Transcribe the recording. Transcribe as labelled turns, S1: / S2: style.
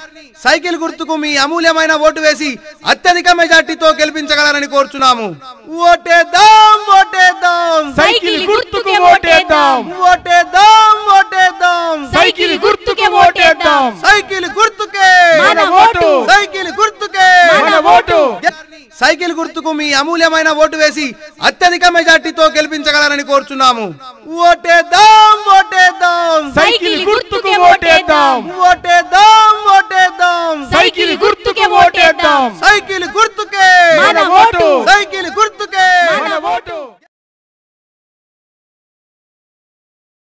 S1: cycle గుర్తుకు మీ అమూల్యమైన vote వేసి అత్యధిక మెజార్టీతో గెలిపించగలరని కోరుచున్నాము ఓటేద్దాం ఓటేద్దాం
S2: సైకిల్ గుర్తుకే ఓటేద్దాం
S1: ఓటేద్దాం ఓటేద్దాం
S2: సైకిల్ గుర్తుకే ఓటేద్దాం
S1: సైకిల్ గుర్తుకే
S2: మన ఓటు
S1: సైకిల్ గుర్తుకే
S2: మన ఓటు
S1: సైకిల్ గుర్తుకు మీ అమూల్యమైన ఓటు వేసి అత్యధిక మెజార్టీతో గెలిపించగలరని కోరుచున్నాము ఓటేద్దాం ఓటేద్దాం
S2: సైకిల్ గుర్తుకే ఓటేద్దాం
S1: ఓటేద్దాం ఓటేద్దాం
S2: సైకిల్ గుర్తుకే ఓటేద్దాం
S1: సైకిల్ గుర్తుకే
S2: మన ఓటు
S1: సైకిల్ గుర్తుకే
S2: మన ఓటు